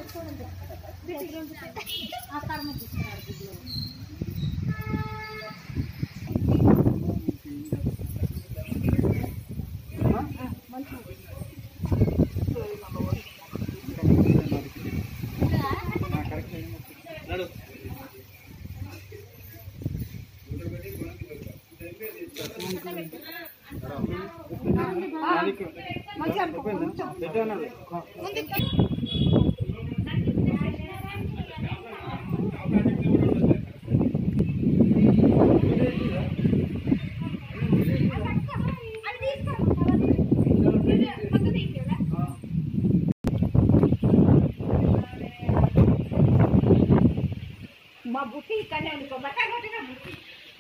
మా బుట్టి ఇక్కడనే ఉంది కొబ్బరికాయ కొట్టిన బుట్టి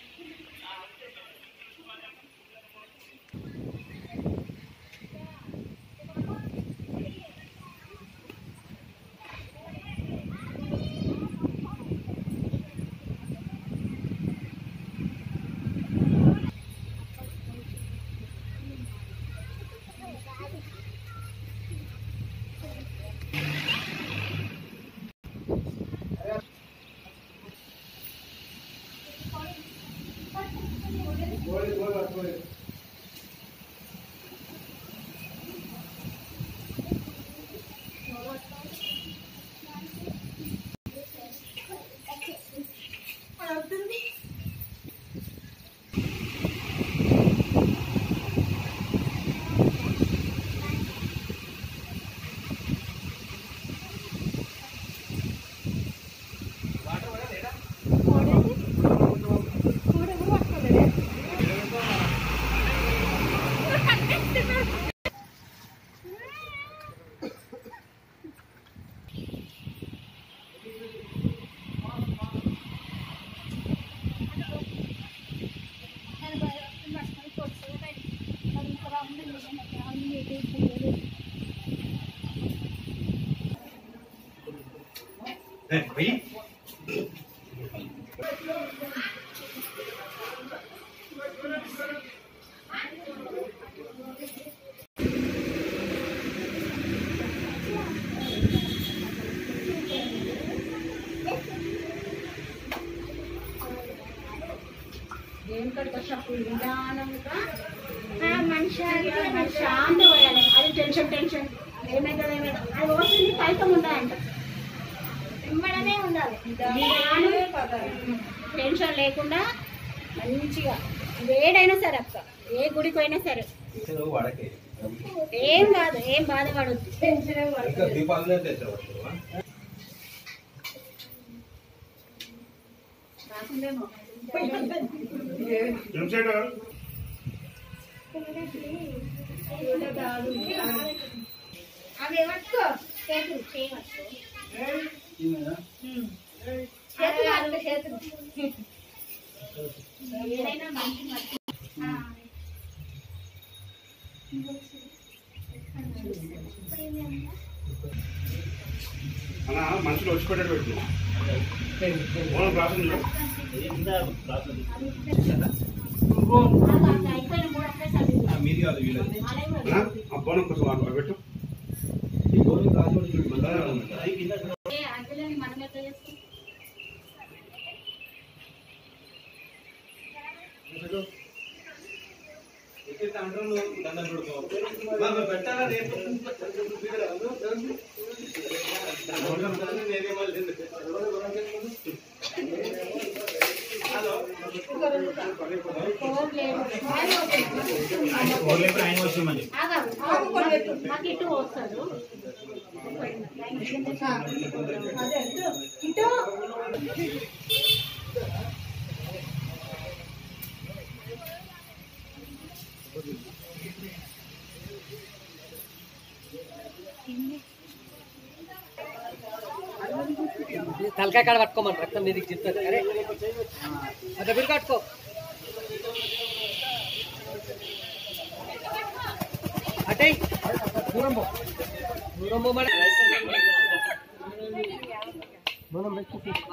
దేవుడికి వచ్చినప్పుడు నిదానంగా మనిషి శాంతి పోయాలి అది టెన్షన్ టెన్షన్ ఏమైందో ఏమైందో అది వస్తుంది ఫలితం ఉండాలంట ఇమ్మడమే ఉండాలి నిదానం టెన్షన్ లేకుండా మంచిగా వేడైనా సరే అక్క ఏ గుడికి పోయినా సరే వాడకే ఏం కాదు ఏం బాధపడద్దు ఇంకా దీపాలనే తెచ్చారు రాకుందేమో అవి ఎవరికో చేతులు చేయవచ్చు చేతులు కాదు చేతులు ఏదైనా మంచి మంచి అలా మనుషులు వచ్చి పెట్టాడు పెట్టు ఓనం రాసింది చూడు. అయిపోయిన మూడు ఒకేసారి మీది కాదు వీళ్ళది అన్నా, ఆ బోనం కోసం అక్కడ పెట్టు ఈ గోవింద్ రాజోడి ఏ అగ్గిలేని మనం ఎట్లా చేస్తాం పెట్టాలా రేపు మాకు ఇటు వస్తారు ఇటు తలకాయ కాడ పట్టుకోమని రక్తం నీదికి చెప్తాను అరే అట్లా బిడ్డ కట్టుకో అటే దూరం పో దూరం పో మరి మనం